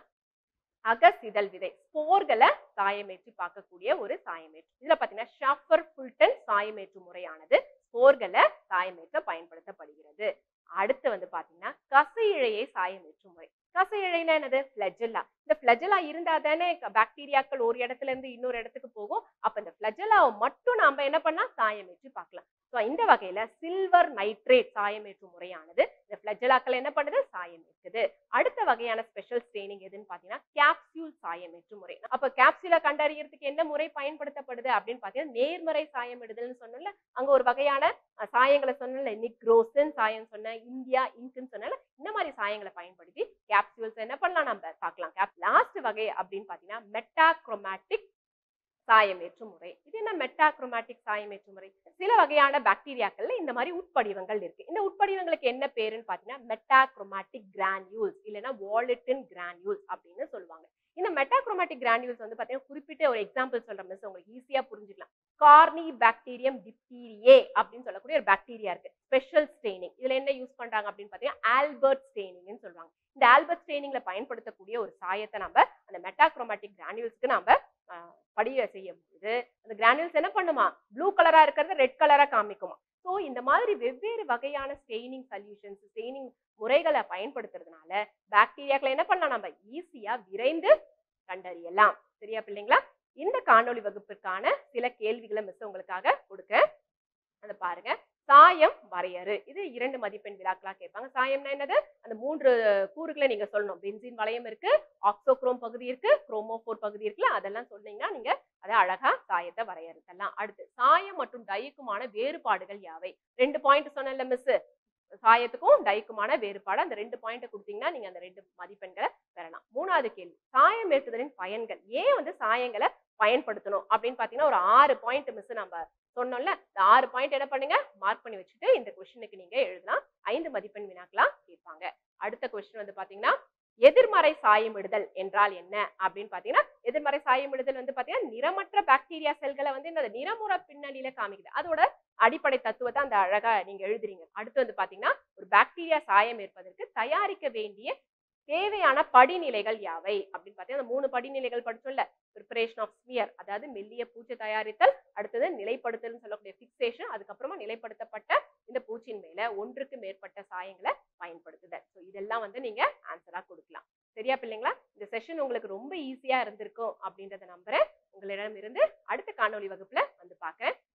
அகசிதல் விதை ஸ்போர்களை சாயமேற்றி பார்க்கக்கூடிய ஒரு சாயமேற்று இதுல பாத்தீங்கன்னா ஷாஃபர் ஃபுல்டன் சாயமேற்று முறையானது ஸ்போர்களை சாயமேற்ற பயன்படுத்தப்படுகிறது அடுத்து வந்து பாத்தீங்கன்னா கசை இழையை சாயமேற்று முறை கசை இழைனா என்னது ஃபிளஜெல்லா இந்த ஃபிளஜெல்லா இருந்தா தானே பாக்டீரியாக்கள் ஒரு இடத்துல இருந்து இன்னொரு இடத்துக்கு போகும் அப்ப இந்த ஃபிளஜெல்லாவை மட்டும் நாம என்ன பண்ணா சாயமேற்றி பார்க்கலாம் ஸோ இந்த வகையில சில்வர் நைட்ரேட் சாயமேற்று முறையானது இந்த ஃபிளஜெல்லாக்கள் என்ன பண்ணுது சாயமேற்றுது அடுத்த வகையான ஸ்பெஷல் ஸ்ட்ரெயினிங் எதுன்னு பாத்தீங்கன்னா கேப்சியூல் சாயமேற்று முறை அப்ப கேப்சியூலை கண்டறியறதுக்கு என்ன முறை பயன்படுத்தப்படுது அப்படின்னு பாத்தீங்கன்னா நேர்மறை சாயமிடுதல்னு சொன்னல அங்க ஒரு வகையான அஹ், சாயங்களை சொன்னல நிக்ரோசன் சாயம் சொன்ன இந்தியா இங்க்னு சொன்னல இந்த மாதிரி சாயங்களை பயன்படுத்தி கேப்சியூல்ஸ் என்ன பண்ணலாம் நம்ம பார்க்கலாம் கேப் லாஸ்ட் வகை அப்படின்னு பாத்தீங்கன்னா மெட்டாக்ரோமேட்டிக் சாயமேற்று முறை இது என்ன மெட்டாக்ரோமேட்டிக் சாயமேற்று முறை சில வகையான பாக்டீரியாக்கள்ல இந்த மாதிரி உட்படிவங்கள் இருக்கு இந்த உட்படிவங்களுக்கு என்ன பேருன்னு பாத்தீங்கன்னா மெட்டாக்ரோமேட்டிக் கிரானியூல்ஸ் இல்லைன்னா வாலிட்டின் கிரானியூல்ஸ் அப்படின்னு சொல்லுவாங்க இந்த மெட்டாக்ரோமேட்டிக் கிரானியூல்ஸ் வந்து பாத்தீங்கன்னா குறிப்பிட்ட ஒரு எக்ஸாம்பிள் சொல்ற மிஸ் உங்களுக்கு ஈஸியா புரிஞ்சுக்கலாம் கார்னி பாக்டீரியம் டிப்டீரியே அப்படின்னு சொல்லக்கூடிய ஒரு பாக்டீரியா இருக்கு ஸ்பெஷல் ஸ்டெய்னிங் இதுல என்ன யூஸ் பண்றாங்க அப்படின்னு பாத்தீங்கன்னா ஆல்பர்ட் ஸ்டெய்னிங்னு சொல்லுவாங்க இந்த ஆல்பர்ட் ஸ்டெய்னிங்ல பயன்படுத்தக்கூடிய ஒரு சாயத்தை நம்ம அந்த மெட்டாக்ரோமேட்டிக் கிரானியூல்ஸ்க்கு நம்ம ஆஹ், படிய செய்யும் போது அந்த கிரானியூல்ஸ் என்ன பண்ணுமா ப்ளூ கலரா இருக்கிறத ரெட் கலரா காமிக்குமா ஸோ இந்த மாதிரி வெவ்வேறு வகையான ஸ்டெய்னிங் சொல்யூஷன்ஸ் ஸ்டெய்னிங் முறைகளை பயன்படுத்துறதுனால பாக்டீரியாக்களை என்ன பண்ணலாம் நம்ம ஈஸியா விரைந்து கண்டறியலாம் சரியா பிள்ளைங்களா இந்த காணொளி வகுப்பிற்கான சில கேள்விகளை மிஸ் உங்களுக்காக கொடுக்க அதை பாருங்க சாயம் வரையறு இது இரண்டு மதிப்பெண் விழாக்களா கேட்பாங்க சாயம்னா என்னது அந்த மூன்று கூறுகளை நீங்க சொல்லணும் பென்சின் வளையம் இருக்கு ஆக்சோக்ரோம் பகுதி இருக்கு குரோமோபோர் பகுதி இருக்குல்ல அதெல்லாம் சொன்னீங்கன்னா நீங்க அதை அழகா சாயத்தை வரையறுத்தலாம் அடுத்து சாயம் மற்றும் டைக்குமான வேறுபாடுகள் யாவை ரெண்டு பாயிண்ட் சொன்னேன்ல மிஸ் சாயத்துக்கும் டைக்குமான வேறுபாடு அந்த ரெண்டு பாயிண்ட் கொடுத்தீங்கன்னா நீங்க அந்த ரெண்டு மதிப்பெண்களை பெறலாம் மூணாவது கேள்வி சாயம் ஏற்றுதலின் பயன்கள் ஏன் வந்து சாயங்களை பயன்படுத்தணும் அப்படின்னு பாத்தீங்கன்னா ஒரு ஆறு பாயிண்ட் மிஸ் நம்ம சொன்னோம்ல இந்த ஆறு பாயிண்ட் என்ன பண்ணுங்க மார்க் பண்ணி வச்சுட்டு இந்த கொஸ்டினுக்கு நீங்க எழுதலாம் ஐந்து மதிப்பெண் வினாக்களா கேட்பாங்க அடுத்த கொஸ்டின் வந்து பாத்தீங்கன்னா எதிர்மறை சாயமிடுதல் என்றால் என்ன அப்படின்னு பாத்தீங்கன்னா எதிர்மறை சாயமிடுதல் வந்து பாத்தீங்கன்னா நிறமற்ற பாக்டீரியா செல்களை வந்து இந்த நிறமுற பின்னணியில காமிக்குது அதோட அடிப்படை தத்துவத்தை அந்த அழகா நீங்க எழுதுறீங்க அடுத்து வந்து பாத்தீங்கன்னா ஒரு பாக்டீரியா சாயம் ஏற்பதற்கு தயாரிக்க வேண்டிய தேவையான படிநிலைகள் யாவை அப்படின்னு பார்த்தீங்கன்னா அந்த மூணு படிநிலைகள் படிச்சோம்ல ப்ரிப்பரேஷன் ஆஃப் ஸ்மியர் அதாவது மெல்லிய பூச்சி தயாரித்தல் அடுத்தது நிலைப்படுத்தல்னு சொல்லக்கூடிய ஃபிக்சேஷன் அதுக்கப்புறமா நிலைப்படுத்தப்பட்ட இந்த பூச்சின் மேல ஒன்றுக்கு மேற்பட்ட சாயங்களை பயன்படுத்துதல் ஸோ இதெல்லாம் வந்து நீங்க ஆன்சரா கொடுக்கலாம் சரியா பிள்ளைங்களா இந்த செஷன் உங்களுக்கு ரொம்ப ஈஸியா இருந்திருக்கும் அப்படின்றத நம்புறேன் உங்களிடம் இருந்து அடுத்த காணொளி வகுப்புல வந்து பார்க்கறேன்